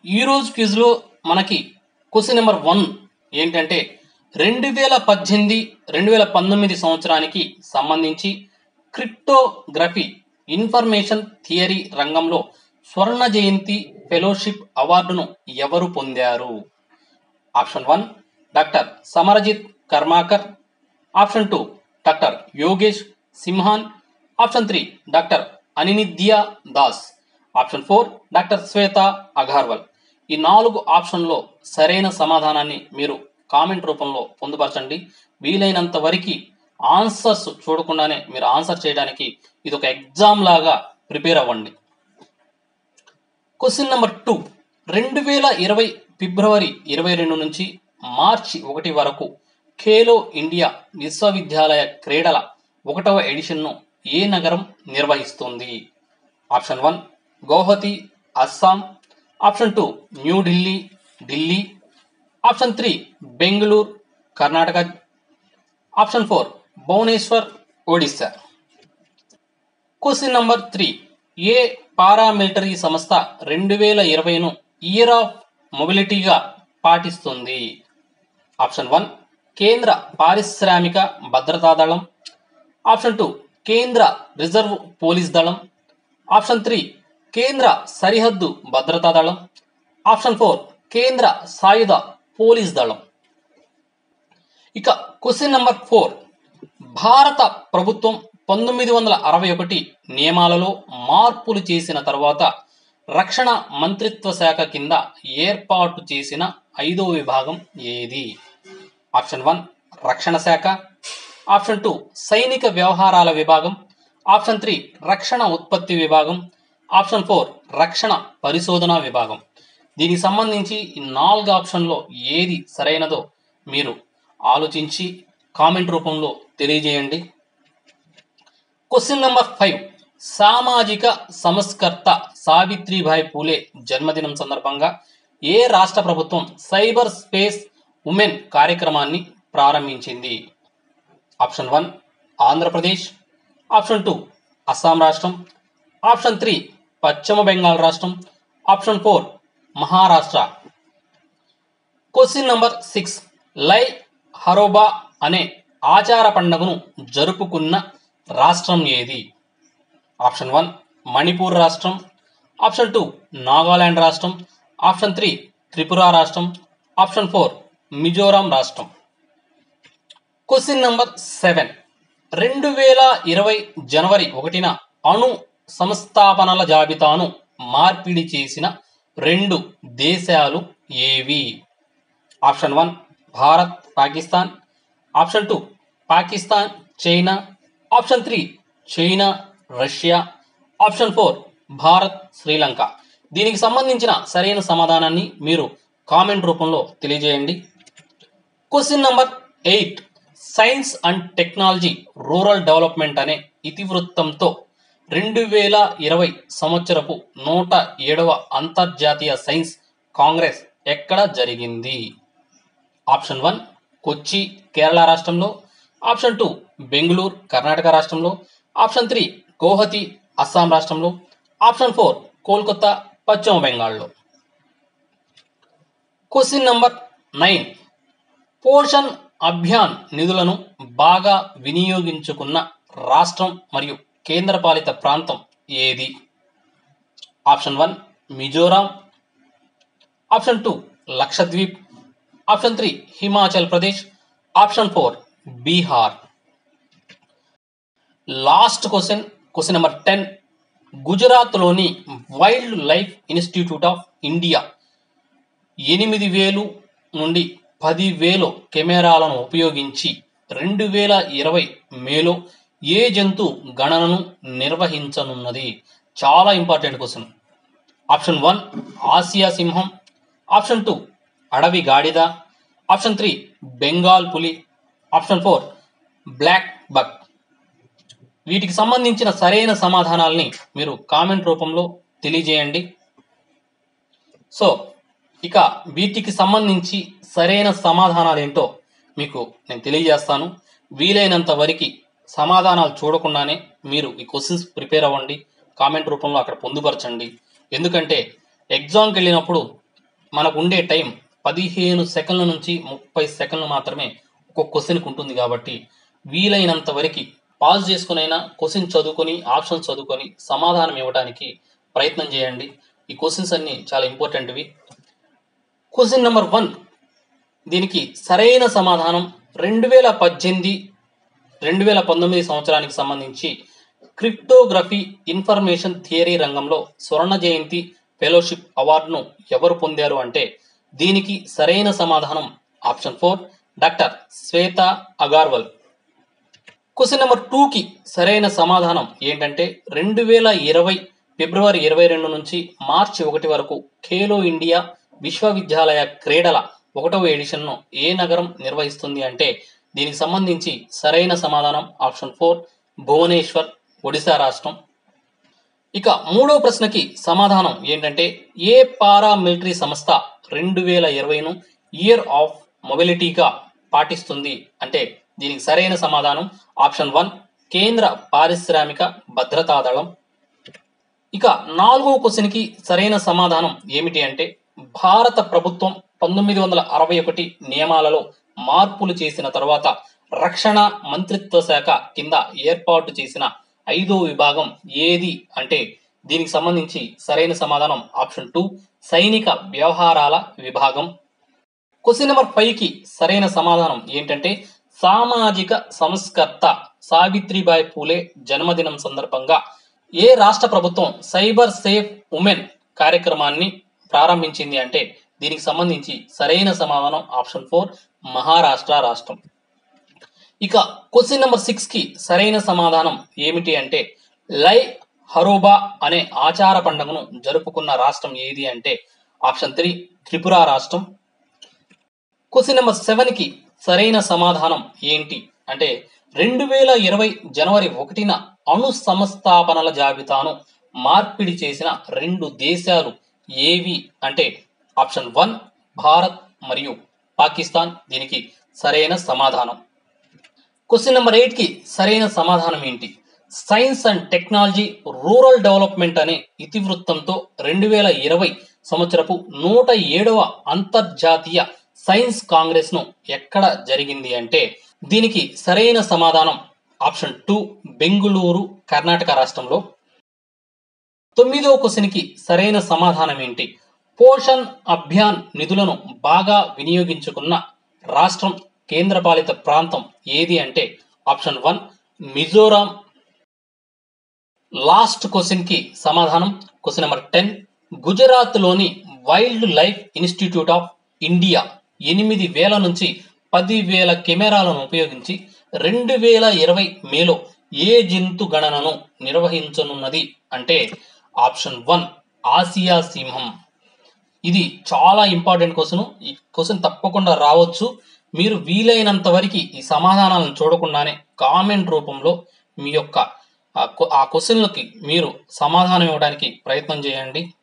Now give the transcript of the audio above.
ఈరోజు క్విజ్లో మనకి question number one ఏంటంటే రెండు వేల పద్దెనిమిది రెండు వేల పంతొమ్మిది సంవత్సరానికి సంబంధించి క్రిప్టోగ్రఫీ ఇన్ఫర్మేషన్ థియరీ రంగంలో స్వర్ణ జయంతి ఫెలోషిప్ అవార్డును ఎవరు పొందారు option one doctor Samarjit Karmakar option two doctor Yogesh Simhan option three doctor Anindya Das option four doctor Shweta Agarwal ఈ నాలుగు ఆప్షన్లో సరైన సమాధానాన్ని మీరు కామెంట్ రూపంలో పొందుపరచండి వీలైనంత వరకు ఆన్సర్స్ చూడకుండానే మీరు ఆన్సర్ చేయడానికి ఇది ఒక ఎగ్జామ్ లాగా ప్రిపేర్ అవ్వండి క్వశ్చన్ నెంబర్ టూ రెండు వేల ఇరవై ఫిబ్రవరి ఇరవై రెండు నుంచి మార్చి ఒకటి వరకు ఖేలో ఇండియా విశ్వవిద్యాలయ క్రీడల ఒకటవ ఎడిషన్ను ఏ నగరం నిర్వహిస్తుంది option one Guwahati Assam option two New Delhi Delhi option three Bengaluru Karnataka option four Bhubaneswar Odisha question number three ఏ పారామిలిటరీ సంస్థ రెండు వేల ఇరవైను ఇయర్ ఆఫ్ మొబిలిటీగా పాటిస్తుంది ఆప్షన్ వన్ కేంద్ర పారిశ్రామిక భద్రతా దళం ఆప్షన్ టూ కేంద్ర రిజర్వ్ పోలీస్ దళం ఆప్షన్ త్రీ కేంద్ర సరిహద్దు భద్రతా దళం ఆప్షన్ ఫోర్ కేంద్ర సాయుధ పోలీస్ దళం ఇక క్వశ్చన్ నెంబర్ ఫోర్ భారత ప్రభుత్వం పంతొమ్మిది వందల అరవై ఒకటి నియమాలలో మార్పులు చేసిన తర్వాత రక్షణ మంత్రిత్వ శాఖ కింద ఏర్పాటు చేసిన ఐదో విభాగం ఏది ఆప్షన్ వన్ రక్షణ శాఖ ఆప్షన్ టూ సైనిక వ్యవహారాల విభాగం ఆప్షన్ త్రీ రక్షణ ఉత్పత్తి విభాగం ఆప్షన్ ఫోర్ రక్షణ పరిశోధన విభాగం దీనికి సంబంధించి ఈ నాలుగు ఆప్షన్లో ఏది సరైనదో మీరు ఆలోచించి కామెంట్ రూపంలో తెలియజేయండి క్వశ్చన్ నెంబర్ ఫైవ్ సామాజిక సంస్కర్త సావిత్రిబాయి పూలే జన్మదినం సందర్భంగా ఏ రాష్ట్ర ప్రభుత్వం సైబర్ స్పేస్ ఉమెన్ కార్యక్రమాన్ని ప్రారంభించింది option one Andhra Pradesh option two Assam రాష్ట్రం ఆప్షన్ త్రీ పశ్చిమ బెంగాల్ రాష్ట్రం option four Maharashtra question number six Lai Haraoba అనే ఆచార పండుగను జరుపుకున్న రాష్ట్రం ఏది ఆప్షన్ వన్ మణిపూర్ రాష్ట్రం ఆప్షన్ టూ నాగాలాండ్ రాష్ట్రం ఆప్షన్ త్రీ త్రిపుర రాష్ట్రం ఆప్షన్ ఫోర్ మిజోరాం రాష్ట్రం క్వశ్చన్ నంబర్ సెవెన్ రెండు వేల ఇరవై జనవరి ఒకటిన అణు సంస్థాపనల జాబితాను మార్పిడి చేసిన రెండు దేశాలు ఏవి option one Bharat Pakistan option two Pakistan China option three China Russia option four Bharat Sri Lanka దీనికి సంబంధించిన సరైన సమాధానాన్ని మీరు కామెంట్ రూపంలో తెలియజేయండి question number eight science and technology rural development అనే ఇతివృత్తంతో రెండు వేల ఇరవై సంవత్సరపు నూట ఏడవ అంతర్జాతీయ సైన్స్ కాంగ్రెస్ ఎక్కడ జరిగింది ఆప్షన్ వన్ కొచ్చి కేరళ రాష్ట్రంలో ఆప్షన్ టూ బెంగళూరు కర్ణాటక రాష్ట్రంలో ఆప్షన్ త్రీ గౌహతి అస్సాం రాష్ట్రంలో ఆప్షన్ ఫోర్ కోల్కతా పశ్చిమ బెంగాల్లో question number nine Poshan Abhiyan నిధులను బాగా వినియోగించుకున్న రాష్ట్రం మరియు కేంద్రపాలిత ప్రాంతం ఏది option one Mizoram option two Lakshadweep option three Himachal Pradesh option four Bihar last question question number ten గుజరాత్లోని wildlife institute of India ఎనిమిది వేలు నుండి పది వేలు కెమెరాలను ఉపయోగించి రెండు వేల ఇరవై మేలో ఏ జంతు గణనను నిర్వహించనున్నది చాలా ఇంపార్టెంట్ క్వశ్చన్ ఆప్షన్ వన్ ఆసియా సింహం ఆప్షన్ టూ అడవి గాడిద ఆప్షన్ త్రీ బెంగాల్ పులి ఆప్షన్ ఫోర్ బ్లాక్ బక్ వీటికి సంబంధించిన సరైన సమాధానాల్ని మీరు కామెంట్ రూపంలో తెలియజేయండి సో ఇక వీటికి సంబంధించి సరైన సమాధానాలు ఏంటో మీకు నేను తెలియజేస్తాను వీలైనంత వరకు సమాధానాలు చూడకుండానే మీరు ఈ క్వశ్చన్స్ ప్రిపేర్ అవ్వండి కామెంట్ రూపంలో అక్కడ పొందుపరచండి ఎందుకంటే ఎగ్జామ్కి వెళ్ళినప్పుడు మనకు ఉండే టైం పదిహేను సెకండ్ల నుంచి ముప్పై సెకండ్లు మాత్రమే ఒక్కొక్క క్వశ్చన్కి ఉంటుంది కాబట్టి వీలైనంత వరకు పాజ్ చేసుకునైనా క్వశ్చన్ చదువుకొని ఆప్షన్ చదువుకొని సమాధానం ఇవ్వడానికి ప్రయత్నం చేయండి ఈ క్వశ్చన్స్ అన్ని చాలా ఇంపార్టెంట్వి క్వశ్చన్ నెంబర్ వన్ దీనికి సరైన సమాధానం రెండు వేల పద్దెనిమిది రెండు వేల పంతొమ్మిది సంవత్సరానికి సంబంధించి క్రిప్టోగ్రఫీ ఇన్ఫర్మేషన్ థియరీ రంగంలో స్వర్ణ జయంతి ఫెలోషిప్ అవార్డును ఎవరు పొందారు అంటే దీనికి సరైన సమాధానం option four doctor Shweta Agarwal question number టూకి సరైన సమాధానం ఏంటంటే రెండు వేల ఇరవై ఫిబ్రవరి ఇరవై రెండు నుంచి మార్చి ఒకటి వరకు ఖేలో ఇండియా విశ్వవిద్యాలయ క్రీడల ఒకటవ ఎడిషన్ను ఏ నగరం నిర్వహిస్తుంది అంటే దీనికి సంబంధించి సరైన సమాధానం ఆప్షన్ ఫోర్ భువనేశ్వర్ ఒడిశా రాష్ట్రం ఇక మూడో ప్రశ్నకి సమాధానం ఏంటంటే ఏ పారా మిలిటరీ సంస్థ రెండు వేల ఇరవైను ఇయర్ ఆఫ్ మొబిలిటీగా పాటిస్తుంది అంటే దీనికి సరైన సమాధానం ఆప్షన్ వన్ కేంద్ర పారిశ్రామిక భద్రతా దళం ఇక నాలుగో క్వశ్చన్కి సరైన సమాధానం ఏమిటి అంటే భారత ప్రభుత్వం పంతొమ్మిది వందల అరవై ఒకటి నియమాలలో మార్పులు చేసిన తర్వాత రక్షణ మంత్రిత్వ శాఖ కింద ఏర్పాటు చేసిన ఐదో విభాగం ఏది అంటే దీనికి సంబంధించి సరైన సమాధానం ఆప్షన్ టూ సైనిక వ్యవహారాల విభాగం క్వశ్చన్ నెంబర్ ఫైవ్ కి సరైన సమాధానం ఏంటంటే సామాజిక సంస్కర్త సావిత్రిబాయి పూలే జన్మదినం సందర్భంగా ఏ రాష్ట్ర ప్రభుత్వం సైబర్ సేఫ్ ఉమెన్ కార్యక్రమాన్ని ప్రారంభించింది అంటే దీనికి సంబంధించి సరైన సమాధానం ఆప్షన్ ఫోర్ మహారాష్ట్ర రాష్ట్రం ఇక క్వశ్చన్ నెంబర్ సిక్స్ కి సరైన సమాధానం ఏమిటి అంటే లై హరోబా అనే ఆచార పండుగను జరుపుకున్న రాష్ట్రం ఏది అంటే ఆప్షన్ త్రీ త్రిపుర రాష్ట్రం క్వశ్చన్ నెంబర్ సెవెన్ కి సరైన సమాధానం ఏంటి అంటే రెండు వేల ఇరవై జనవరి ఒకటిన అణు సంస్థాపనల జాబితాను మార్పిడి చేసిన రెండు దేశాలు ఏవి అంటే ఆప్షన్ వన్ భారత్ మరియు పాకిస్తాన్ దీనికి సరైన సమాధానం క్వశ్చన్ నెంబర్ ఎయిట్ కి సరైన సమాధానం ఏంటి science and technology rural development అనే ఇతివృత్తంతో రెండు వేల ఇరవై సంవత్సరపు నూట ఏడవ అంతర్జాతీయ సైన్స్ కాంగ్రెస్ ను ఎక్కడ జరిగింది అంటే దీనికి సరైన సమాధానం ఆప్షన్ టూ బెంగుళూరు కర్ణాటక రాష్ట్రంలో తొమ్మిదో క్వశ్చన్ కి సరైన సమాధానం ఏంటి పోషణ్ అభియాన్ నిధులను బాగా వినియోగించుకున్న రాష్ట్రం కేంద్రపాలిత ప్రాంతం ఏది అంటే option one Mizoram last question కి సమాధానం క్వశ్చన్ నెంబర్ టెన్ గుజరాత్ లోని wildlife institute of India ఎనిమిది వేల నుంచి పది వేల కెమెరాలను ఉపయోగించి రెండు వేల ఇరవై మేలో ఏ జంతు గణనను నిర్వహించనున్నది అంటే ఆప్షన్ వన్ ఆసియా సింహం ఇది చాలా ఇంపార్టెంట్ క్వశ్చన్ ఈ క్వశ్చన్ తప్పకుండా రావచ్చు మీరు వీలైనంత వరకు ఈ సమాధానాలను చూడకుండానే కామెంట్ రూపంలో మీ యొక్క ఆ క్వశ్చన్లకి మీరు సమాధానం ఇవ్వడానికి ప్రయత్నం చేయండి